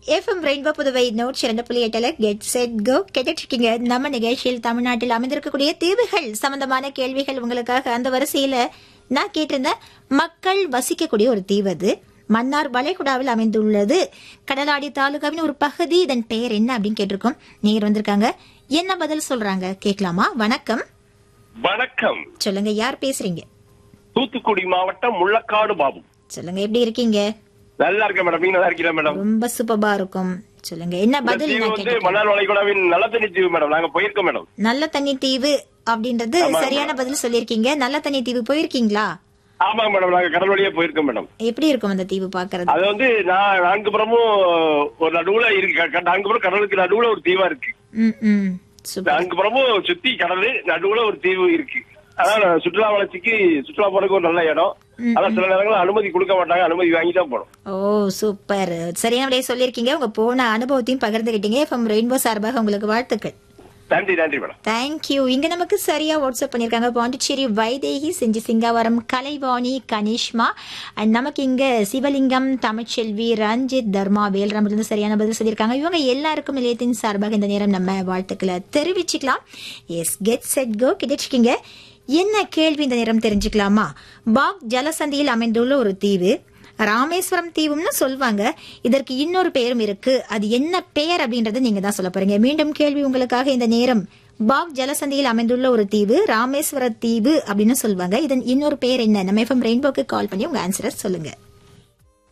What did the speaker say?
FM rainbow Puduvai note இரண்டு புள்ளி எட்டுல கெட் செட் கோ கேட்டுட்டு இருக்கீங்க நம்ம நிகழ்ச்சியில் தமிழ்நாட்டில் அமைந்திருக்கக்கூடிய தீவுகள் சம்பந்தமான கேள்விகள் உங்களுக்காக அந்த வரிசையில நான் கேட்டிருந்தேன் மக்கள் வசிக்கக்கூடிய ஒரு தீவு அது மன்னார் வளைகுடாவில் அமைந்துள்ளது கடலாடி தாலுகாவின் ஒரு பகுதி இதன் பெயர் என்ன அப்படின்னு கேட்டிருக்கோம் நீங்க வந்திருக்காங்க என்ன பதில் சொல்றாங்க கேட்கலாமா வணக்கம் வணக்கம் சொல்லுங்க யார் பேசுறீங்க தூத்துக்குடி மாவட்டம் முள்ளக்காடு பாபு சொல்லுங்க எப்படி இருக்கீங்க நல்லா இருக்கேன் மேடம் நீங்க நல்லா இருக்கீங்களா மேடம் ரொம்ப சூப்பரா இருக்கும் சொல்லுங்க என்ன இந்த பதில் தீவு நான் வந்து கேட்டேன் மன்னார் வளைகுடாவின் நல்லத்தண்ணி தீவு மேடம் நாங்க போயிருக்கோம் மேடம் நல்ல தண்ணி தீவு அப்படின்றது ஆமா, சரியான பதில் சொல்லியிருக்கீங்க நல்ல தண்ணி தீவு போயிருக்கீங்களா ஆமாங்க மேடம் நாங்க கடல் வழியா போயிருக்கோம் மேடம் எப்படி இருக்கும் அந்த தீவு பாக்குறது அது வந்து நான் நான்கு புறமும் ஒரு நடுவுல இருக்கு க- நான்கு புறம் கடலுக்கு நடுவுல ஒரு தீவா இருக்கு ம் ம் சூப்பர் நான்கு புறமும் சுத்தி கடலு நடுவுல ஒரு தீவு இருக்கு அதான் சுற்றுலா வளர்ச்சிக்கு சுற்றுலா போறதுக்கு ஒரு நல்ல இடம் ஆனா சில நேரங்களில் அனுமதி கொடுக்க மாட்டாங்க அனுமதி வாங்கி தான் போடும் ஓ சூப்பர் சரியான விடையை சொல்லியிருக்கீங்க உங்க போன அனுபவத்தையும் பகிர்ந்துகிட்டீங்க எஃப்எம் ரெயின்போ சார்பாக உங்களுக்கு வாழ்த்துக்கள் நன்றி நன்றி மேடம் தேங்க்யூ இங்க நமக்கு சரியா வாட்ஸ்அப் பண்ணிருக்காங்க பாண்டிச்சேரி வைதேகி செஞ்சி சிங்காவரம் கலைவாணி கனிஷ்மா அண்ட் நமக்கு இங்க சிவலிங்கம் தமிழ்ச்செல்வி ரஞ்சித் தர்மா வேல்ராமிலிருந்து சரியான பதில் சொல்லியிருக்காங்க இவங்க எல்லாருக்கும் நிலையத்தின் சார்பாக இந்த நேரம் நம்ம வாழ்த்துக்களை தெரிவிச்சுக்கலாம் எஸ் கெட் செட் கோ கிடைச்சிருக்கீங்க என்ன கேள்வி இந்த நேரம் தெரிஞ்சுக்கலாமா பாக் ஜலசந்தியில் அமைந்துள்ள ஒரு தீவு ராமேஸ்வரம் தீவுன்னு சொல்வாங்க இதற்கு இன்னொரு பெயரும் இருக்கு அது என்ன பெயர் அப்படின்றத நீங்க தான் சொல்ல போறீங்க மீண்டும் கேள்வி உங்களுக்காக இந்த நேரம் பாக் ஜலசந்தியில் அமைந்துள்ள ஒரு தீவு ராமேஸ்வர தீவு அப்படின்னு சொல்லுவாங்க இதன் இன்னொரு பெயர் என்ன நம்ம எஃப்எம் ரெயின்போக்கு கால் பண்ணி உங்க ஆன்சரை சொல்லுங்க